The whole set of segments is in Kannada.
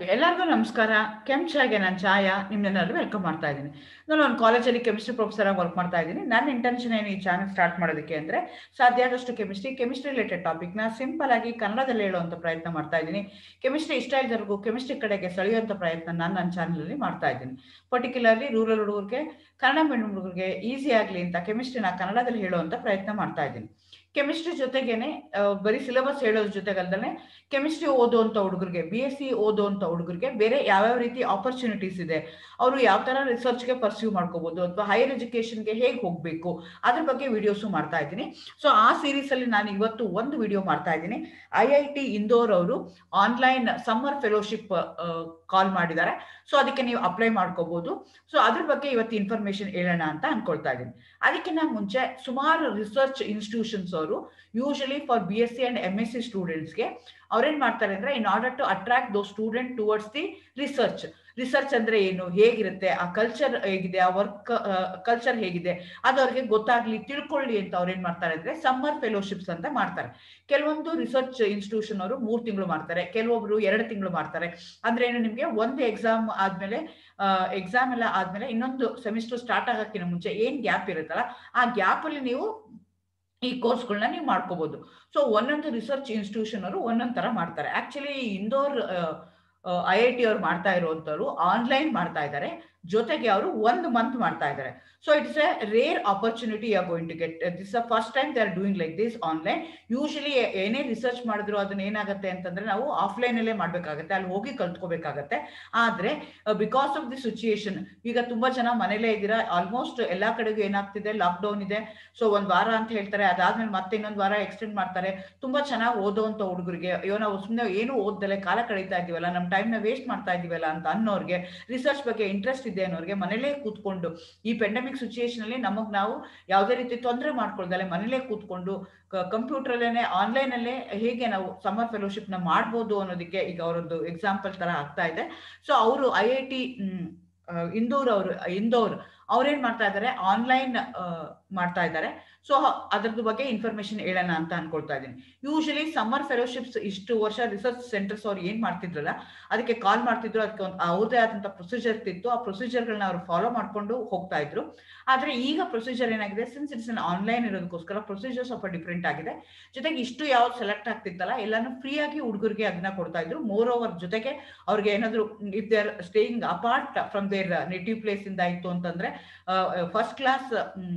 ಓಕೆ ಎಲ್ಲರಿಗೂ ನಮಸ್ಕಾರ ಕೆಮ್ ಚಾಯ್ಗೆ ನಾನು ಛಾಯಾ ನಿಮ್ಮನ್ನೆಲ್ಲರೂ ವೆಲ್ಕಮ್ ಮಾಡ್ತಾ ಇದ್ದೀನಿ ನಾನು ಒಂದು ಕಾಲೇಜಲ್ಲಿ ಕೆಮಿಸ್ಟ್ರಿ ಪ್ರೊಫೆಸರ್ ಆಗಿ ವರ್ಕ್ ಮಾಡ್ತಾ ಇದ್ದೀನಿ ನನ್ನ ಇಂಟೆನ್ಷನ್ ಏನು ಈ ಚಾನಲ್ ಸ್ಟಾರ್ಟ್ ಮಾಡೋದಕ್ಕೆ ಅಂದರೆ ಸಾಧ್ಯ ಆದಷ್ಟು ಕೆಮಿಸ್ಟ್ರಿ ಕೆಮಿಸ್ಟ್ರಿ ರಿಲೇಟೆಡ್ ಟಾಪಿಕ್ನ ಸಿಂಪಲ್ ಆಗಿ ಕನ್ನಡದಲ್ಲಿ ಹೇಳುವಂಥ ಪ್ರಯತ್ನ ಮಾಡ್ತಾ ಇದ್ದೀನಿ ಕೆಮಿಸ್ಟ್ರಿ ಇಷ್ಟ ಇದ್ದವ್ರಿಗೂ ಕೆಮಿಸ್ಟ್ರಿ ಕಡೆಗೆ ಸೆಳೆಯುವಂಥ ಪ್ರಯತ್ನ ನಾನು ನನ್ನ ಚಾನಲಲ್ಲಿ ಮಾಡ್ತಾ ಇದ್ದೀನಿ ಪರ್ಟಿಕ್ಯುಲರ್ಲಿ ರೂರಲ್ ಹುಡುಗರಿಗೆ ಕನ್ನಡ ಮೀಡಿಯಂ ಹುಡುಗರಿಗೆ ಈಸಿ ಆಗಲಿ ಅಂತ ಕೆಮಿಸ್ಟ್ರಿನ ಕನ್ನಡದಲ್ಲಿ ಹೇಳುವಂಥ ಪ್ರಯತ್ನ ಮಾಡ್ತಾ ಇದ್ದೀನಿ ಕೆಮಿಸ್ಟ್ರಿ ಜೊತೆಗೇನೆ ಆ, ಬರೀ ಸಿಲೆಬಸ್ ಹೇಳೋದ್ರ ಜೊತೆಗಲ್ದನೆ ಕೆಮಿಸ್ಟ್ರಿ ಓದುವಂತ ಹುಡುಗರಿಗೆ ಬಿ ಎಸ್ ಸಿ ಓದುವಂತ ಹುಡುಗರಿಗೆ ಬೇರೆ ಯಾವ್ಯಾವ ರೀತಿ ಆಪರ್ಚುನಿಟೀಸ್ ಇದೆ ಅವರು ಯಾವ ತರ ರಿಸರ್ಚ್ಗೆ ಪರ್ಸ್ಯೂ ಮಾಡ್ಕೋಬಹುದು ಅಥವಾ ಹೈಯರ್ ಎಜುಕೇಶನ್ಗೆ ಹೇಗೆ ಹೋಗಬೇಕು ಅದ್ರ ಬಗ್ಗೆ ವಿಡಿಯೋಸು ಮಾಡ್ತಾ ಇದ್ದೀನಿ ಸೊ ಆ ಸೀರೀಸ್ ಅಲ್ಲಿ ನಾನು ಇವತ್ತು ಒಂದು ವಿಡಿಯೋ ಮಾಡ್ತಾ ಇದ್ದೀನಿ ಐ ಐ ಟಿ ಇಂದೋರ್ ಅವರು ಆನ್ಲೈನ್ ಸಮ್ಮರ್ ಫೆಲೋಶಿಪ್ ಕಾಲ್ ಮಾಡಿದ್ದಾರೆ ಸೊ ಅದಕ್ಕೆ ನೀವು ಅಪ್ಲೈ ಮಾಡ್ಕೋಬಹುದು ಸೊ ಅದ್ರ ಬಗ್ಗೆ ಇವತ್ತು ಇನ್ಫಾರ್ಮೇಶನ್ ಹೇಳೋಣ ಅಂತ ಅನ್ಕೊಳ್ತಾ ಇದ್ದೀನಿ ಅದಕ್ಕಿಂತ ಮುಂಚೆ ಸುಮಾರು ರಿಸರ್ಚ್ ಇನ್ಸ್ಟಿಟ್ಯೂಷನ್ಸ್ ಅವರು usually for B S C and M S C ಸ್ಟೂಡೆಂಟ್ಸ್ಗೆ ಅವ್ರೇನ್ ಮಾಡ್ತಾರೆ ಅಂದ್ರೆ in order to attract those student towards the research research ಅಂದ್ರೆ ಏನು ಹೇಗಿರುತ್ತೆ ಆ ಕಲ್ಚರ್ ಹೇಗಿದೆ ಆ ವರ್ಕ್ ಕಲ್ಚರ್ ಹೇಗಿದೆ ಅದು ಅವ್ರಿಗೆ ಗೊತ್ತಾಗ್ಲಿ ತಿಳ್ಕೊಳ್ಳಿ ಅಂತ ಅವ್ರು ಏನ್ ಮಾಡ್ತಾರೆ ಅಂದ್ರೆ ಸಮ್ಮರ್ ಫೆಲೋಶಿಪ್ಸ್ ಅಂತ ಮಾಡ್ತಾರೆ ಕೆಲವೊಂದು ರಿಸರ್ಚ್ ಇನ್ಸ್ಟಿಟ್ಯೂಷನ್ ಅವರು ಮೂರ್ ತಿಂಗಳು ಮಾಡ್ತಾರೆ ಕೆಲವೊಬ್ರು ಎರಡು ತಿಂಗಳು ಮಾಡ್ತಾರೆ ಅಂದ್ರೆ ಏನು ನಿಮ್ಗೆ ಒಂದು ಎಕ್ಸಾಮ್ ಆದ್ಮೇಲೆ ಎಕ್ಸಾಮ್ ಎಲ್ಲ ಆದ್ಮೇಲೆ ಇನ್ನೊಂದು ಸೆಮಿಸ್ಟರ್ ಸ್ಟಾರ್ಟ್ ಆಗಕ್ಕಿಂತ ಮುಂಚೆ ಏನ್ ಗ್ಯಾಪ್ ಇರುತ್ತಲ್ಲ ಆ ಗ್ಯಾಪ್ ಅಲ್ಲಿ ನೀವು ಈ ಕೋರ್ಸ್ಗಳನ್ನ ನೀವು ಮಾಡ್ಕೋಬಹುದು ಸೊ ಒಂದೊಂದು ರಿಸರ್ಚ್ ಇನ್ಸ್ಟಿಟ್ಯೂಷನ್ ಅವರು ಒಂದೊಂದ್ ತರ ಮಾಡ್ತಾರೆ actually Indore I I T ಅವ್ರು ಮಾಡ್ತಾ ಇರುವಂತವ್ರು ಆನ್ಲೈನ್ ಮಾಡ್ತಾ ಇದ್ದಾರೆ ಜೊತೆಗೆ ಅವರು ಒಂದು ಮಂತ್ ಮಾಡ್ತಾ ಇದ್ದಾರೆ so it's a rare opportunity are going to get this uh first time they are doing like this online usually ಏನೇ ರಿಸರ್ಚ್ ಮಾಡಿದ್ರು ಅದನ್ನ ಏನಾಗುತ್ತೆ ಅಂತಂದ್ರೆ ನಾವು ಆಫ್ಲೈನ್ ಅಲ್ಲೇ ಮಾಡ್ಬೇಕಾಗತ್ತೆ ಅಲ್ಲಿ ಹೋಗಿ ಕಲ್ತ್ಕೋಬೇಕಾಗತ್ತೆ ಆದ್ರೆ ಬಿಕಾಸ್ ಆಫ್ ದಿ ಸಿಚುಯೇಷನ್ ಈಗ ತುಂಬಾ ಜನ ಮನೇಲೇ ಇದ್ದೀರಾ ಆಲ್ಮೋಸ್ಟ್ ಎಲ್ಲಾ ಕಡೆಗೂ ಏನಾಗ್ತಿದೆ ಲಾಕ್ ಡೌನ್ ಇದೆ ಸೊ ಒಂದ್ ವಾರ ಅಂತ ಹೇಳ್ತಾರೆ ಅದಾದ್ಮೇಲೆ ಮತ್ತೆ ಇನ್ನೊಂದ್ ವಾರ ಎಕ್ಸ್ಟೆಂಡ್ ಮಾಡ್ತಾರೆ ತುಂಬಾ ಚೆನ್ನಾಗಿ ಓದೋವಂತ ಹುಡುಗರಿಗೆ ಅಯ್ಯೋ ನಾವು ಸುಮ್ಮನೆ ಏನು ಓದ್ದಲೆ ಕಾಲ ಕಳೀತಾ ಇದೀವಲ್ಲ ನಮ್ಮ ಟೈಮ್ ನ ವೇಸ್ಟ್ ಮಾಡ್ತಾ ಇದೀವಲ್ಲ ಅಂತ ಅನ್ನೋರ್ಗೆ ರಿಸರ್ಚ್ ಬಗ್ಗೆ ಇಂಟ್ರೆಸ್ಟ್ ಇದೆ ಅನ್ನೋರ್ಗೆ ಮನೇಲೇ ಕೂತ್ಕೊಂಡು ಈ ಪೆಂಡಮಿಕ್ ಸಿಚುಯೇಷನ್ ಅಲ್ಲಿ ನಮಗ್ ನಾವು ಯಾವುದೇ ರೀತಿ ತೊಂದರೆ ಮಾಡ್ಕೊಳ್ದಲೆ ಮನೇಲೇ ಕೂತ್ಕೊಂಡು ಕಂಪ್ಯೂಟರ್ ಅಲ್ಲೇನೆ ಆನ್ಲೈನ್ ಅಲ್ಲೇ ಹೇಗೆ ನಾವು ಸಮ್ಮರ್ ಫೆಲೋಶಿಪ್ ನ ಮಾಡ್ಬೋದು ಅನ್ನೋದಕ್ಕೆ ಈಗ ಅವರೊಂದು ಎಕ್ಸಾಂಪಲ್ ತರ ಆಗ್ತಾ ಇದೆ ಸೊ ಅವರು ಐ ಐ ಟಿ ಇಂದೋರ್ ಅವರು ಇಂದೋರ್ ಅವ್ರೇನ್ ಮಾಡ್ತಾ ಇದ್ದಾರೆ ಆನ್ಲೈನ್ ಮಾಡ್ತಾ ಇದ್ದಾರೆ ಸೊ ಅದ್ರದ್ದು ಬಗ್ಗೆ ಇನ್ಫಾರ್ಮೇಶನ್ ಹೇಳೋಣ ಅಂತ ಅನ್ಕೊಳ್ತಾ ಇದ್ದೀನಿ ಯೂಶಲಿ ಸಮ್ಮರ್ ಫೆಲೋಶಿಪ್ಸ್ ಇಷ್ಟು ವರ್ಷ ರಿಸರ್ಚ್ ಸೆಂಟರ್ಸ್ ಅವ್ರು ಏನ್ ಮಾಡ್ತಿದ್ರಲ್ಲ ಅದಕ್ಕೆ ಕಾಲ್ ಮಾಡ್ತಿದ್ರು ಅದಕ್ಕೆ ಒಂದು ಅವ್ರದೇ ಆದಂತ ಪ್ರೊಸೀಜರ್ ಇತ್ತು ಆ ಪ್ರೊಸೀಜರ್ಗಳನ್ನ ಅವ್ರು ಫಾಲೋ ಮಾಡ್ಕೊಂಡು ಹೋಗ್ತಾ ಇದ್ರು ಆದ್ರೆ ಈಗ ಪ್ರೊಸೀಜರ್ ಏನಾಗಿದೆ ಸಿನ್ಸ್ ಇಟ್ಸ್ ಅನ್ ಆನ್ಲೈನ್ ಇರೋದಕ್ಕೋಸ್ಕರ ಪ್ರೊಸೀಜರ್ ಸ್ವಲ್ಪ ಡಿಫ್ರೆಂಟ್ ಆಗಿದೆ ಜೊತೆಗೆ ಇಷ್ಟು ಯಾವ್ದು ಸೆಲೆಕ್ಟ್ ಆಗ್ತಿತ್ತಲ್ಲ ಎಲ್ಲಾನು ಫ್ರೀ ಆಗಿ ಹುಡುಗರಿಗೆ ಅದನ್ನ ಕೊಡ್ತಾ ಇದ್ರು ಮೋರ್ ಓವರ್ ಜೊತೆಗೆ ಅವ್ರಿಗೆ ಏನಾದ್ರು if they are staying apart from their native place ಇಂದ ಇತ್ತು ಅಂತಂದ್ರೆ ಫಸ್ಟ್ ಕ್ಲಾಸ್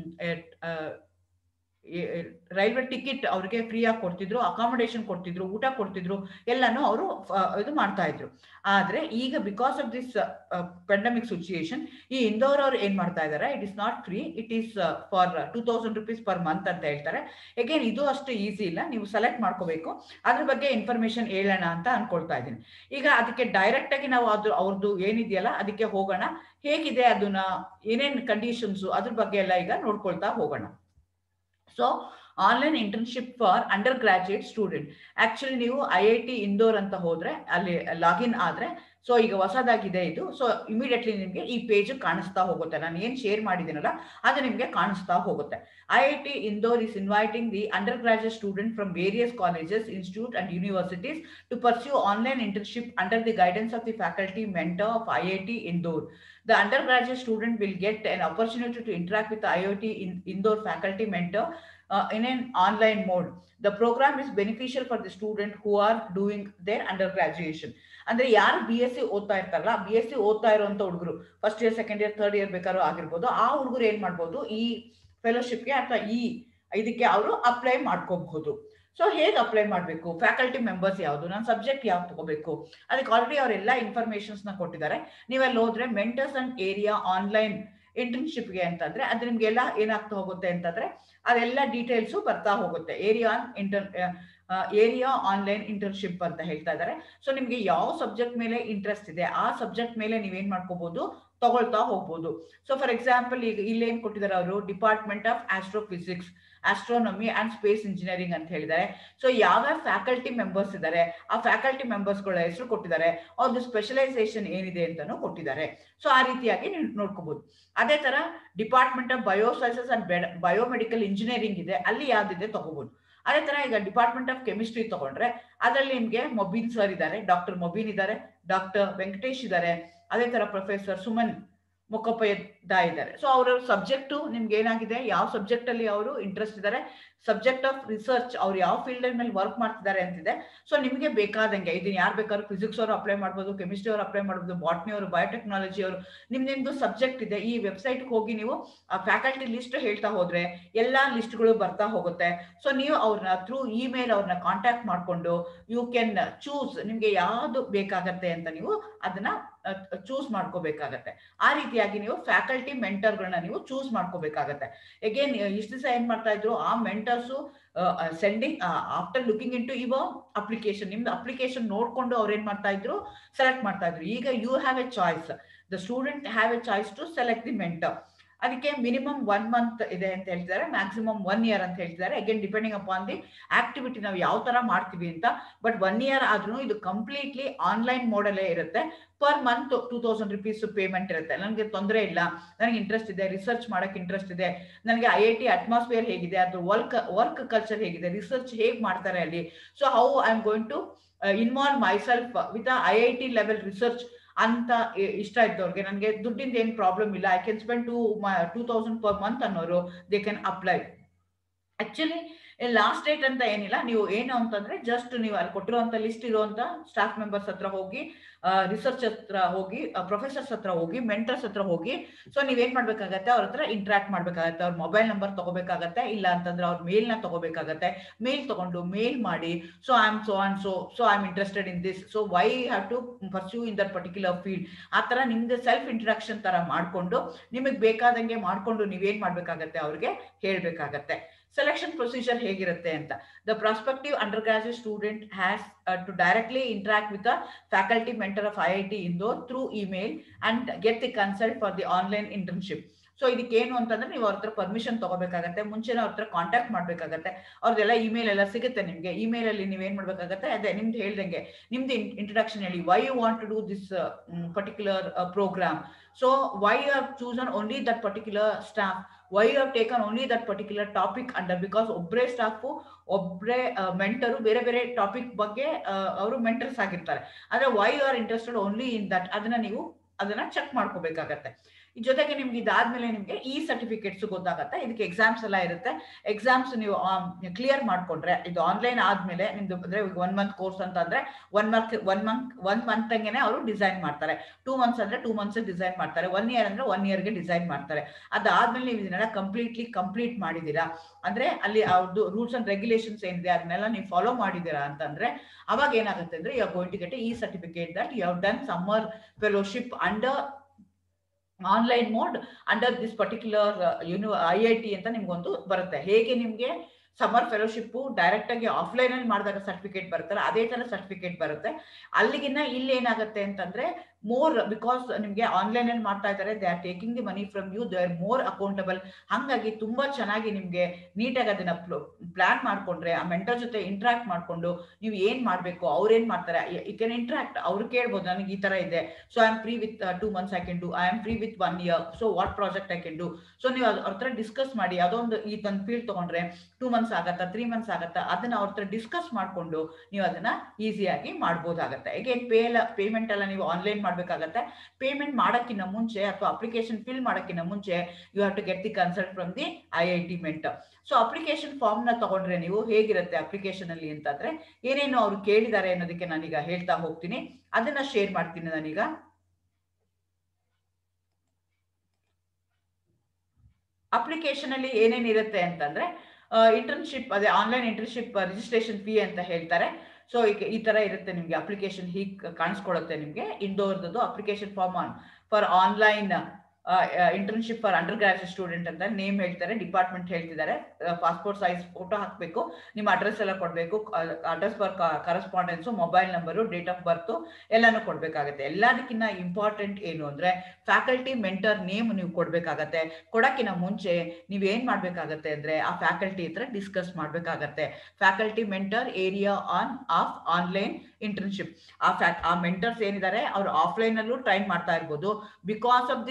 ರೈಲ್ವೆ ಟಿಕೆಟ್ ಅವ್ರಿಗೆ ಫ್ರೀ ಆಗಿ ಕೊಡ್ತಿದ್ರು ಅಕಾಮಿಡೇಷನ್ ಕೊಡ್ತಿದ್ರು ಊಟ ಕೊಡ್ತಿದ್ರು ಎಲ್ಲಾನು ಅವರು ಇದು ಮಾಡ್ತಾ ಇದ್ರು ಆದ್ರೆ ಈಗ because of this pandemic situation ಈ ಇಂದೋರ್ ಅವ್ರು ಏನ್ ಮಾಡ್ತಾ ಇದಾರೆ it is not free it is for two thousand rupees per month ಅಂತ ಹೇಳ್ತಾರೆ ಅಗೇನ್ ಇದು ಅಷ್ಟು ಈಸಿ ಇಲ್ಲ ನೀವು ಸೆಲೆಕ್ಟ್ ಮಾಡ್ಕೋಬೇಕು ಅದ್ರ ಬಗ್ಗೆ ಇನ್ಫಾರ್ಮೇಶನ್ ಹೇಳೋಣ ಅಂತ ಅನ್ಕೊಳ್ತಾ ಇದ್ದೀನಿ ಈಗ ಅದಕ್ಕೆ ಡೈರೆಕ್ಟ್ ಆಗಿ ನಾವು ಅದು ಅವ್ರದ್ದು ಏನಿದೆಯಲ್ಲ ಅದಕ್ಕೆ ಹೋಗೋಣ ಹೇಗಿದೆ ಅದನ್ನ ಏನೇನ್ ಕಂಡೀಷನ್ಸ್ ಅದ್ರ ಬಗ್ಗೆ ಎಲ್ಲ ಈಗ ನೋಡ್ಕೊಳ್ತಾ ಹೋಗೋಣ so online internship for undergraduate student actually ನೀವು ಐ ಐ ಟಿ ಇಂದೋರ್ ಅಂತ ಹೋದ್ರೆ ಅಲ್ಲಿ ಲಾಗಿನ್ ಆದ್ರೆ ಸೊ ಈಗ ಹೊಸದಾಗಿದೆ ಇದು ಸೊ ಇಮಿಡಿಯೇಟ್ಲಿ ನಿಮಗೆ ಈ ಪೇಜ್ ಕಾಣಿಸ್ತಾ ಹೋಗುತ್ತೆ ನಾನು ಏನ್ ಶೇರ್ ಮಾಡಿದ್ದೀನಲ್ಲ ಅದು ನಿಮಗೆ ಕಾಣಿಸ್ತಾ ಹೋಗುತ್ತೆ I I T Indore is inviting the undergraduate student from various colleges institute and universities to pursue online internship under the guidance of the faculty mentor of I I T Indore The undergraduate student will get an opportunity to interact with the IoT in Indore faculty mentor uh, in an online mode. The program is beneficial for the student who are doing their undergraduation. ಅಂದ್ರೆ ಯಾರು ಬಿ ಎಸ್ ಸಿ ಓದ್ತಾ ಇರ್ತಾರಲ್ಲ ಬಿ ಎಸ್ ಸಿ ಓದ್ತಾ ಇರುವಂತ ಹುಡುಗರು first year second year third year ಬೇಕಾದ್ರೂ ಆಗಿರ್ಬೋದು ಆ ಹುಡುಗರು ಏನ್ ಮಾಡ್ಬೋದು ಈ ಫೆಲೋಶಿಪ್ಗೆ ಅಥವಾ ಈ ಇದಕ್ಕೆ ಅವರು ಅಪ್ಲೈ ಮಾಡ್ಕೋಬಹುದು ಸೊ ಹೇಗೆ ಅಪ್ಲೈ ಮಾಡಬೇಕು ಫ್ಯಾಕಲ್ಟಿ ಮೆಂಬರ್ಸ್ ಯಾವುದು ನಾನು ಸಬ್ಜೆಕ್ಟ್ ಯಾವ್ದು ತಗೋಬೇಕು ಅದಕ್ಕೆ ಆಲ್ರೆಡಿ ಅವರೆಲ್ಲ ಇನ್ಫಾರ್ಮೇಶನ್ಸ್ ನ ಕೊಟ್ಟಿದ್ದಾರೆ ನೀವೆಲ್ಲ ಹೋದ್ರೆ ಮೆಂಟರ್ಸ್ ಅಂಡ್ ಏರಿಯಾ ಆನ್ಲೈನ್ ಇಂಟರ್ನ್ಶಿಪ್ಗೆ ಅಂತಂದ್ರೆ ಅದು ನಿಮ್ಗೆಲ್ಲ ಏನಾಗ್ತಾ ಹೋಗುತ್ತೆ ಅಂತಂದ್ರೆ ಅದೆಲ್ಲ ಡೀಟೇಲ್ಸು ಬರ್ತಾ ಹೋಗುತ್ತೆ area inter area online internship ಅಂತ ಹೇಳ್ತಾ ಇದ್ದಾರೆ ಸೊ ನಿಮ್ಗೆ ಯಾವ ಸಬ್ಜೆಕ್ಟ್ ಮೇಲೆ ಇಂಟ್ರೆಸ್ಟ್ ಇದೆ ಆ ಸಬ್ಜೆಕ್ಟ್ ಮೇಲೆ ನೀವೇನ್ ಮಾಡ್ಕೋಬಹುದು ತಗೊಳ್ತಾ ಹೋಗ್ಬೋದು ಸೊ ಫಾರ್ ಎಕ್ಸಾಂಪಲ್ ಈಗ ಇಲ್ಲಿ ಏನ್ ಕೊಟ್ಟಿದ್ದಾರೆ ಅವರು department of astrophysics astronomy and space engineering ಅಂತ ಹೇಳಿದ್ದಾರೆ ಸೊ ಯಾವ ಫ್ಯಾಕಲ್ಟಿ ಮೆಂಬರ್ಸ್ ಇದ್ದಾರೆ ಆ ಫ್ಯಾಕಲ್ಟಿ ಮೆಂಬರ್ಸ್ಗಳ ಹೆಸರು ಕೊಟ್ಟಿದ್ದಾರೆ ಅವ್ರದ್ದು ಸ್ಪೆಷಲೈಸೇಷನ್ ಏನಿದೆ ಅಂತಾನು ಕೊಟ್ಟಿದ್ದಾರೆ ಸೊ ಆ ರೀತಿಯಾಗಿ ನೀವು ನೋಡ್ಕೋಬಹುದು ಅದೇ ತರ department of biosciences and biomedical engineering ಇದೆ ಅಲ್ಲಿ ಯಾವ್ದಿದೆ ತಗೋಬಹುದು ಅದೇ ತರ ಈಗ ಡಿಪಾರ್ಟ್ಮೆಂಟ್ ಆಫ್ ಕೆಮಿಸ್ಟ್ರಿ ತಗೊಂಡ್ರೆ ಅದರಲ್ಲಿ ನಿಮ್ಗೆ ಮೊಬಿನ್ ಸರ್ ಇದ್ದಾರೆ ಡಾಕ್ಟರ್ ಮೊಬಿನ್ ಇದ್ದಾರೆ ಡಾಕ್ಟರ್ ವೆಂಕಟೇಶ್ ಇದ್ದಾರೆ ಅದೇ ತರ ಪ್ರೊಫೆಸರ್ ಸುಮನ್ ಮುಖೋಪಾಧ್ಯಾಯ ಇದ್ದಾರೆ ಸೊ ಅವರ ಸಬ್ಜೆಕ್ಟು ನಿಮ್ಗೆ ಏನಾಗಿದೆ ಯಾವ ಸಬ್ಜೆಕ್ಟ್ ಅಲ್ಲಿ ಅವರು ಇಂಟ್ರೆಸ್ಟ್ ಇದ್ದಾರೆ ಸಬ್ಜೆಕ್ಟ್ ಆಫ್ ರಿಸರ್ಚ್ ಅವ್ರು ಯಾವ ಫೀಲ್ಡ್ ಮೇಲೆ ವರ್ಕ್ ಮಾಡ್ತಿದ್ದಾರೆ ಅಂತಿದೆ ಸೊ ನಿಮಗೆ ಬೇಕಾದಂಗೆ ಇದನ್ನ ಯಾರು ಬೇಕಾದ್ರೂ ಫಿಸಿಕ್ಸ್ ಅವರು ಅಪ್ಲೈ ಮಾಡ್ಬೋದು ಕೆಮಿಸ್ಟ್ರಿ ಅವರು ಅಪ್ಲೈ ಮಾಡ್ಬೋದು ಬಾಟ್ನಿ ಅವರು ಬಯೋಟೆಕ್ನಾಲಜಿ ಅವರು ನಿಮ್ ನಿಮ್ದು ಸಬ್ಜೆಕ್ಟ್ ಇದೆ ಈ ವೆಬ್ಸೈಟ್ಗೆ ಹೋಗಿ ನೀವು ಫ್ಯಾಕಲ್ಟಿ ಲಿಸ್ಟ್ ಹೇಳ್ತಾ ಹೋದ್ರೆ ಎಲ್ಲಾ ಲಿಸ್ಟ್ಗಳು ಬರ್ತಾ ಹೋಗುತ್ತೆ ಸೊ ನೀವು ಅವ್ರನ್ನ ಥ್ರೂ ಇಮೇಲ್ ಅವ್ರನ್ನ ಕಾಂಟ್ಯಾಕ್ಟ್ ಮಾಡ್ಕೊಂಡು ಯು ಕ್ಯಾನ್ ಚೂಸ್ ನಿಮ್ಗೆ ಯಾವ್ದು ಬೇಕಾಗತ್ತೆ ಅಂತ ನೀವು ಅದನ್ನ ಚೂಸ್ ಮಾಡ್ಕೋಬೇಕಾಗತ್ತೆ ಆ ರೀತಿಯಾಗಿ ನೀವು ಫ್ಯಾಕಲ್ಟಿ ಮೆಂಟರ್ಗಳನ್ನ ನೀವು ಚೂಸ್ ಮಾಡ್ಕೋಬೇಕಾಗತ್ತೆ ಅಗೇನ್ ಇಷ್ಟು ದಿವಸ ಏನ್ ಮಾಡ್ತಾ ಇದ್ರು ಆ mentors sending after looking into ಇವ ಅಪ್ಲಿಕೇಶನ್ ನಿಮ್ದು ಅಪ್ಲಿಕೇಶನ್ ನೋಡ್ಕೊಂಡು ಅವ್ರು ಏನ್ ಮಾಡ್ತಾ ಇದ್ರು ಸೆಲೆಕ್ಟ್ ಮಾಡ್ತಾ ಇದ್ರು ಈಗ you have a choice the student have a choice to select the mentor ಅದಕ್ಕೆ ಮಿನಿಮಮ್ ಒನ್ ಮಂತ್ ಇದೆ ಅಂತ ಹೇಳ್ತಿದ್ದಾರೆ ಮ್ಯಾಕ್ಸಿಮಮ್ ಒನ್ ಇಯರ್ ಅಂತ ಹೇಳ್ತಿದ್ದಾರೆ again depending upon the activity ನಾವು ಯಾವ ತರ ಮಾಡ್ತೀವಿ ಅಂತ ಬಟ್ ಒನ್ ಇಯರ್ ಆದ್ರೂ ಇದು ಕಂಪ್ಲೀಟ್ಲಿ ಆನ್ಲೈನ್ ಮೋಡಲ್ಲೇ ಇರುತ್ತೆ per month two thousand rupees payment ಇರುತ್ತೆ ನನಗೆ ತೊಂದರೆ ಇಲ್ಲ ನನಗೆ ಇಂಟ್ರೆಸ್ಟ್ ಇದೆ ರಿಸರ್ಚ್ ಮಾಡಕ್ ಇಂಟ್ರೆಸ್ಟ್ ಇದೆ ನನಗೆ ಐ ಐ ಟಿ ಅಟ್ಮಾಸ್ಫಿಯರ್ ಹೇಗಿದೆ ಅದು ವರ್ಕ್ ವರ್ಕ್ ಕಲ್ಚರ್ ಹೇಗಿದೆ ರಿಸರ್ಚ್ ಹೇಗೆ ಮಾಡ್ತಾರೆ ಅಲ್ಲಿ so how I am going to involve myself with I I T level research ಅಂತ ಇಷ್ಟ ಇದ್ದವ್ರಿಗೆ ನನಗೆ ದುಡ್ಡಿಂದ ಏನು ಪ್ರಾಬ್ಲಮ್ ಇಲ್ಲ I can spend to two thousand per month ಅನ್ನೋರು they can apply actually last date ಅಂತ ಏನಿಲ್ಲ ನೀವು ಏನು ಅಂತಂದ್ರೆ ಜಸ್ಟ್ ನೀವು ಅಲ್ಲಿ ಕೊಟ್ಟಿರುವಂತ ಲಿಸ್ಟ್ ಇರುವಂತ ಸ್ಟಾಫ್ ಮೆಂಬರ್ಸ್ ಹತ್ರ ಹೋಗಿ ರಿಸರ್ಚ್ ಹತ್ರ ಹೋಗಿ ಪ್ರೊಫೆಸರ್ಸ್ ಹತ್ರ ಹೋಗಿ ಮೆಂಟರ್ಸ್ ಹತ್ರ ಹೋಗಿ ಸೊ ನೀವೇನ್ ಮಾಡ್ಬೇಕಾಗತ್ತೆ ಅವ್ರ ಹತ್ರ ಇಂಟ್ರಾಕ್ಟ್ ಮಾಡ್ಬೇಕಾಗತ್ತೆ ಅವ್ರ ಮೊಬೈಲ್ ನಂಬರ್ ತಗೋಬೇಕಾಗತ್ತೆ ಇಲ್ಲ ಅಂತಂದ್ರೆ ಅವ್ರ ಮೇಲ್ ನ ತಗೋಬೇಕಾಗತ್ತೆ ಮೇಲ್ ತಗೊಂಡು ಮೇಲ್ ಮಾಡಿ so I am so and so so I am interested in this so why have to pursue in that particular field ಆ ತರ ನಿಮ್ದು ಸೆಲ್ಫ್ ಇಂಟ್ರಡಕ್ಷನ್ ತರ ಮಾಡ್ಕೊಂಡು ನಿಮಗೆ ಬೇಕಾದಂಗೆ ಮಾಡ್ಕೊಂಡು ನೀವೇನ್ ಮಾಡ್ಬೇಕಾಗತ್ತೆ ಅವ್ರಿಗೆ ಹೇಳ್ಬೇಕಾಗತ್ತೆ ಸೆಲೆಕ್ಷನ್ ಪ್ರೊಸೀಜರ್ ಹೇಗಿರುತ್ತೆ ಅಂತ the prospective undergraduate student has to directly interact with the faculty mentor of I I T Indore through email and get the consult for the online internship so ಇದಕ್ಕೆ ಏನು ಅಂತಂದ್ರೆ ನೀವು ಅವ್ರ ಹತ್ರ ಪರ್ಮಿಷನ್ ತಗೋಬೇಕಾಗತ್ತೆ ಮುಂಚೆನೇ ಅವ್ರ ಹತ್ರ ಕಾಂಟ್ಯಾಕ್ಟ್ ಮಾಡ್ಬೇಕಾಗತ್ತೆ ಅವ್ರದ್ದೆಲ್ಲ ಇಮೇಲ್ ಎಲ್ಲ ಸಿಗುತ್ತೆ ನಿಮ್ಗೆ ಇಮೇಲ್ ಅಲ್ಲಿ ನೀವೇನ್ ಮಾಡ್ಬೇಕಾಗತ್ತೆ ಅದೇ ನಿಮ್ದು ಹೇಳ್ದಂಗೆ ನಿಮ್ದು ಇಂಟ್ರಡಕ್ಷನ್ ಹೇಳಿ why you want to do this particular programme so why you have chosen only that particular staff why you have taken only that particular topic under because ಒಬ್ಬರೇ ಸ್ಟಾಫು ಒಬ್ಬರೇ ಮೆಂಟರು ಬೇರೆ ಬೇರೆ ಟಾಪಿಕ್ ಬಗ್ಗೆ ಅವರು ಮೆಂಟರ್ಸ್ ಆಗಿರ್ತಾರೆ ಆದ್ರೆ why you are interested only in that ಅದನ್ನ ನೀವು ಅದನ್ನ ಚೆಕ್ ಮಾಡ್ಕೋಬೇಕಾಗತ್ತೆ ಈ ಜೊತೆಗೆ ನಿಮ್ಗೆ ಇದಾದ್ಮೇಲೆ ನಿಮ್ಗೆ ಈ ಸರ್ಟಿಫಿಕೇಟ್ಸ್ ಗೊತ್ತಾಗತ್ತೆ ಇದಕ್ಕೆ ಎಕ್ಸಾಮ್ಸ್ ಎಲ್ಲ ಇರುತ್ತೆ ಎಕ್ಸಾಮ್ಸ್ ನೀವು ಕ್ಲಿಯರ್ ಮಾಡ್ಕೊಂಡ್ರೆ ಇದು ಆನ್ಲೈನ್ ಆದ್ಮೇಲೆ ನಿಮ್ದು ಅಂದ್ರೆ ಒನ್ ಮಂತ್ ಕೋರ್ಸ್ ಅಂತ ಅಂದ್ರೆ one month one month one month ಹಂಗೆನೆ ಅವರು ಡಿಸೈನ್ ಮಾಡ್ತಾರೆ ಟೂ ಮಂತ್ಸ್ ಅಂದ್ರೆ ಟೂ ಮಂತ್ಸ್ ಡಿಸೈನ್ ಮಾಡ್ತಾರೆ ಒನ್ ಇಯರ್ ಅಂದ್ರೆ ಒನ್ ಇಯರ್ಗೆ ಡಿಸೈನ್ ಮಾಡ್ತಾರೆ ಅದಾದ್ಮೇಲೆ ನೀವು ಇದನ್ನೆಲ್ಲ ಕಂಪ್ಲೀಟ್ಲಿ ಕಂಪ್ಲೀಟ್ ಮಾಡಿದೀರಾ ಅಂದ್ರೆ ಅಲ್ಲಿ ಅವ್ರದ್ದು ರೂಲ್ಸ್ ಅಂಡ್ ರೆಗ್ಯುಲೇಷನ್ಸ್ ಏನಿದೆ ಅದನ್ನೆಲ್ಲ ನೀವು ಫಾಲೋ ಮಾಡಿದೀರಾ ಅಂತಂದ್ರೆ ಅವಾಗ ಏನಾಗುತ್ತೆ ಅಂದ್ರೆ you are going to get ಈ certificate that you have done summer fellowship under online mode under this particular ಯೂನಿ ಐ ಐ ಟಿ ಅಂತ ನಿಮ್ಗೊಂದು ಬರುತ್ತೆ ಹೇಗೆ ನಿಮ್ಗೆ ಸಮ್ಮರ್ ಫೆಲೋಶಿಪ್ ಡೈರೆಕ್ಟ್ ಆಗಿ ಆಫ್ಲೈನ್ ಅಲ್ಲಿ ಮಾಡಿದಾಗ ಸರ್ಟಿಫಿಕೇಟ್ ಬರುತ್ತಲ್ಲ ಅದೇ ತರ ಸರ್ಟಿಫಿಕೇಟ್ ಬರುತ್ತೆ ಅಲ್ಲಿಗಿನ್ನ ಇಲ್ಲಿ ಏನಾಗುತ್ತೆ ಅಂತಂದ್ರೆ ಮೋರ್ ಬಿಕಾಸ್ ನಿಮ್ಗೆ ಆನ್ಲೈನ್ ಅಲ್ಲಿ ಮಾಡ್ತಾ ಇದ್ದಾರೆ they are taking the money from you they are more accountable ಹಂಗಾಗಿ ತುಂಬಾ ಚೆನ್ನಾಗಿ ನಿಮ್ಗೆ ನೀಟಾಗಿ ಅದನ್ನ ಪ್ಲಾನ್ ಮಾಡ್ಕೊಂಡ್ರೆ ಆ ಮೆಂಟರ್ ಜೊತೆ ಇಂಟ್ರಾಕ್ಟ್ ಮಾಡ್ಕೊಂಡು ನೀವು ಏನ್ ಮಾಡ್ಬೇಕು ಅವ್ರು ಏನ್ ಮಾಡ್ತಾರೆ ಯು ಕ್ಯಾನ್ ಇಂಟ್ರಾಕ್ಟ್ ಅವ್ರು ಕೇಳ್ಬೋದು ನನಗೆ ಈ ತರ ಇದೆ so I am free with two months I can do I am free with one year so what project I can do so ನೀವು ಅವ್ರ ಹತ್ರ ಡಿಸ್ಕಸ್ ಮಾಡಿ ಯಾವುದೋ ಒಂದು ಈ ಒಂದು ಫೀಲ್ಡ್ ತಗೊಂಡ್ರೆ ಟೂ ಮಂತ್ಸ್ ಆಗತ್ತಾ ತ್ರೀ ಮಂತ್ಸ್ ಆಗತ್ತಾ ಅದನ್ನ ಅವ್ರ ಹತ್ರ ಡಿಸ್ಕಸ್ ಮಾಡ್ಕೊಂಡು ನೀವು ಅದನ್ನ ಈಸಿಯಾಗಿ ಮಾಡ್ಬೋದಾಗತ್ತೆ ಹೇಗೆ ಪೇ ಎಲ್ಲ ಪೇಮೆಂಟ್ ಎಲ್ಲ ನೀವು ಆನ್ಲೈನ್ ಮಾಡ್ಬೇಕಾಗತ್ತೆ ಪೇಮೆಂಟ್ ಮಾಡಕ್ಕಿಂತ ಮುಂಚೆ ಅಥವಾ ಅಪ್ಲಿಕೇಶನ್ ಫಿಲ್ ಮಾಡಕ್ಕಿಂತ ಮುಂಚೆ you have to get the consult from the I I T mentor so application form ನ ತಗೊಂಡ್ರೆ ನೀವು ಹೇಗಿರುತ್ತೆ ಅಪ್ಲಿಕೇಶನ್ ಅಲ್ಲಿ ಅಂತಂದ್ರೆ ಏನೇನು ಅವ್ರು ಕೇಳಿದ್ದಾರೆ ಅನ್ನೋದಕ್ಕೆ ನಾನೀಗ ಹೇಳ್ತಾ ಹೋಗ್ತೀನಿ ಅದನ್ನ ಶೇರ್ ಮಾಡ್ತೀನಿ ನಾನೀಗ ಅಪ್ಲಿಕೇಶನ್ ಅಲ್ಲಿ ಏನೇನಿರುತ್ತೆ ಅಂತಂದ್ರೆ ಇಂಟರ್ನ್ಶಿಪ್ ಅದೇ ಆನ್ಲೈನ್ ಇಂಟರ್ನ್ಶಿಪ್ ರಿಜಿಸ್ಟ್ರೇಷನ್ ಫೀ ಅಂತ ಹೇಳ್ತಾರೆ ಸೊ ಈಗ ಈ ತರ ಇರುತ್ತೆ ನಿಮ್ಗೆ ಅಪ್ಲಿಕೇಶನ್ ಹೀಗ್ ಕಾಣಿಸ್ಕೊಳುತ್ತೆ ನಿಮ್ಗೆ ಇಂಡೋರ್ದು application form on for online internship for undergraduate student ಅಂತ ನೇಮ್ ಹೇಳ್ತಾರೆ ಡಿಪಾರ್ಟ್ಮೆಂಟ್ ಹೇಳ್ತಿದ್ದಾರೆ ಪಾಸ್ಪೋರ್ಟ್ ಸೈಜ್ ಫೋಟೋ ಹಾಕಬೇಕು ನಿಮ್ಮ ಅಡ್ರೆಸ್ ಎಲ್ಲ ಕೊಡಬೇಕು address for correspondence mobile number date of birth ಎಲ್ಲಾನು ಕೊಡ್ಬೇಕಾಗತ್ತೆ ಎಲ್ಲದಕ್ಕಿಂತ ಇಂಪಾರ್ಟೆಂಟ್ ಏನು ಅಂದ್ರೆ ಫ್ಯಾಕಲ್ಟಿ ಮೆಂಟರ್ ನೇಮ್ ನೀವು ಕೊಡ್ಬೇಕಾಗತ್ತೆ ಕೊಡಕ್ಕಿಂತ ಮುಂಚೆ ನೀವ್ ಏನ್ ಮಾಡ್ಬೇಕಾಗತ್ತೆ ಅಂದ್ರೆ ಆ ಫ್ಯಾಕಲ್ಟಿ ಹತ್ರ ಡಿಸ್ಕಸ್ ಮಾಡ್ಬೇಕಾಗತ್ತೆ faculty mentor area on of online internship ಆ ಫ್ಯಾಕ್ ಆ ಮೆಂಟರ್ಸ್ ಏನಿದ್ದಾರೆ ಅವ್ರು ಆಫ್ಲೈನ್ ಅಲ್ಲೂ ಟ್ರೈನ್ ಮಾಡ್ತಾ ಇರ್ಬೋದು because of this particular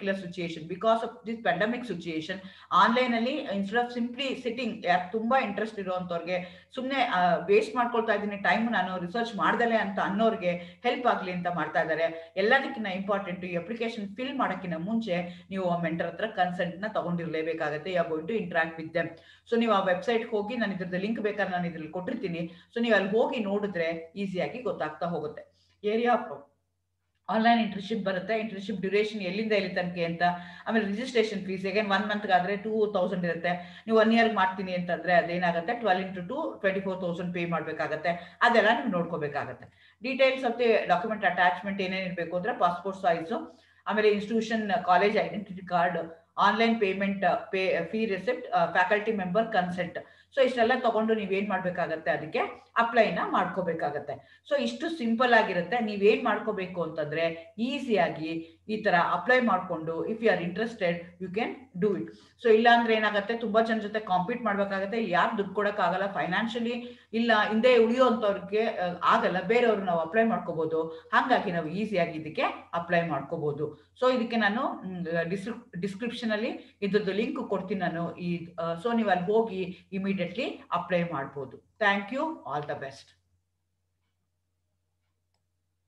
particular situation because of this pandemic situation online ಅಲ್ಲಿ ಇನ್ಸ್ಟೆಡ್ ಆಫ್ ಸಿಂಪ್ಲಿ ಸಿಟ್ಟಿಂಗ್ ಯಾರು ತುಂಬಾ ಇಂಟ್ರೆಸ್ಟ್ ಇರುವಂತವ್ರಿಗೆ ಸುಮ್ಮನೆ ವೇಸ್ಟ್ ಮಾಡ್ಕೊಳ್ತಾ ಇದ್ದೀನಿ ಟೈಮ್ ನಾನು ರಿಸರ್ಚ್ ಮಾಡ್ದಲೆ ಅಂತ ಅನ್ನೋರಿಗೆ ಹೆಲ್ಪ್ ಆಗ್ಲಿ ಅಂತ ಮಾಡ್ತಾ ಇದ್ದಾರೆ ಎಲ್ಲದಕ್ಕಿಂತ ಇಂಪಾರ್ಟೆಂಟ್ ಈ ಅಪ್ಲಿಕೇಶನ್ ಫಿಲ್ ಮಾಡೋಕ್ಕಿಂತ ಮುಂಚೆ ನೀವು ಆ ಮೆಂಟರ್ ಹತ್ರ ಕನ್ಸೆಂಟ್ ನ ತಗೊಂಡಿರ್ಲೇಬೇಕಾಗುತ್ತೆ you're going to interact with them so ನೀವು ಆ ವೆಬ್ಸೈಟ್ ಹೋಗಿ ನಾನು ಇದ್ರದ್ದು ಲಿಂಕ್ ಬೇಕಾದ್ರೆ ನಾನು ಇದ್ರಲ್ಲಿ ಕೊಟ್ಟಿರ್ತೀನಿ ಸೊ ನೀವು ಅಲ್ಲಿ ಹೋಗಿ ನೋಡಿದ್ರೆ ಈಸಿಯಾಗಿ ಗೊತ್ತಾಗ್ತಾ ಹೋಗುತ್ತೆ ಏರಿಯಾ ಆನ್ಲೈನ್ ಇಂಟರ್ನ್ಶಿಪ್ ಬರುತ್ತೆ ಇಂಟರ್ನ್ಶಿಪ್ ಡ್ಯೂರೇಷನ್ ಎಲ್ಲಿಂದ ಎಲ್ಲಿ ತನಕ ಅಂತ ಆಮೇಲೆ ರಿಜಿಸ್ಟ್ರೇಷನ್ ಫೀಸ್ ಏಗೇನ್ ಒನ್ ಮಂತ್ಗಾದ್ರೆ ಟೂ ತೌಸಂಡ್ ಇರುತ್ತೆ ನೀವು ಒನ್ ಇಯರ್ ಮಾಡ್ತೀನಿ ಅಂತಂದ್ರೆ ಅದೇನಾಗುತ್ತೆ twelve into two twenty four thousand pay ಮಾಡಬೇಕಾಗತ್ತೆ ಅದೆಲ್ಲ ನೀವು ನೋಡ್ಕೋಬೇಕಾಗತ್ತೆ details of the document attachment ಏನೇನು ಇರಬೇಕು ಅಂದ್ರೆ ಪಾಸ್ಪೋರ್ಟ್ ಸೈಜು ಆಮೇಲೆ institution college identity card online payment pay fee receipt faculty member consent so ಇಷ್ಟೆಲ್ಲ ತಗೊಂಡು ನೀವೇನ್ ಮಾಡ್ಬೇಕಾಗತ್ತೆ ಅದಕ್ಕೆ ಅಪ್ಲೈನ ಮಾಡ್ಕೋಬೇಕಾಗತ್ತೆ ಸೊ ಇಷ್ಟು ಸಿಂಪಲ್ ಆಗಿರುತ್ತೆ ನೀವೇನ್ ಮಾಡ್ಕೋಬೇಕು ಅಂತಂದ್ರೆ ಈಸಿಯಾಗಿ ಈ ತರ ಅಪ್ಲೈ ಮಾಡ್ಕೊಂಡು if you are interested you can do it so ಇಲ್ಲ ಅಂದ್ರೆ ಏನಾಗುತ್ತೆ ತುಂಬಾ ಜನ ಜೊತೆ ಕಾಂಪೀಟ್ ಮಾಡ್ಬೇಕಾಗತ್ತೆ ಯಾರು ದುಡ್ಡು ಕೊಡಕ್ಕಾಗಲ್ಲ ಫೈನಾನ್ಷಿಯಲಿ ಇಲ್ಲ ಹಿಂದೆ ಉಳಿಯುವಂತವ್ರಿಗೆ ಆಗಲ್ಲ ಬೇರೆಯವ್ರು ನಾವು ಅಪ್ಲೈ ಮಾಡ್ಕೋಬಹುದು ಹಾಗಾಗಿ ನಾವು ಈಸಿಯಾಗಿ ಇದಕ್ಕೆ ಅಪ್ಲೈ ಮಾಡ್ಕೋಬಹುದು ಸೊ ಇದಕ್ಕೆ ನಾನು ಡಿಸ್ಕ್ರಿಪ್ಷನ್ ಅಲ್ಲಿ ಇದ್ರದ್ದು ಲಿಂಕ್ ಕೊಡ್ತೀನಿ ನಾನು ಈ ಸೊ ನೀವು ಅಲ್ಲಿ ಹೋಗಿ ಇಮಿಡಿಯೇಟ್ಲಿ ಅಪ್ಲೈ ಮಾಡ್ಬೋದು thank you all the best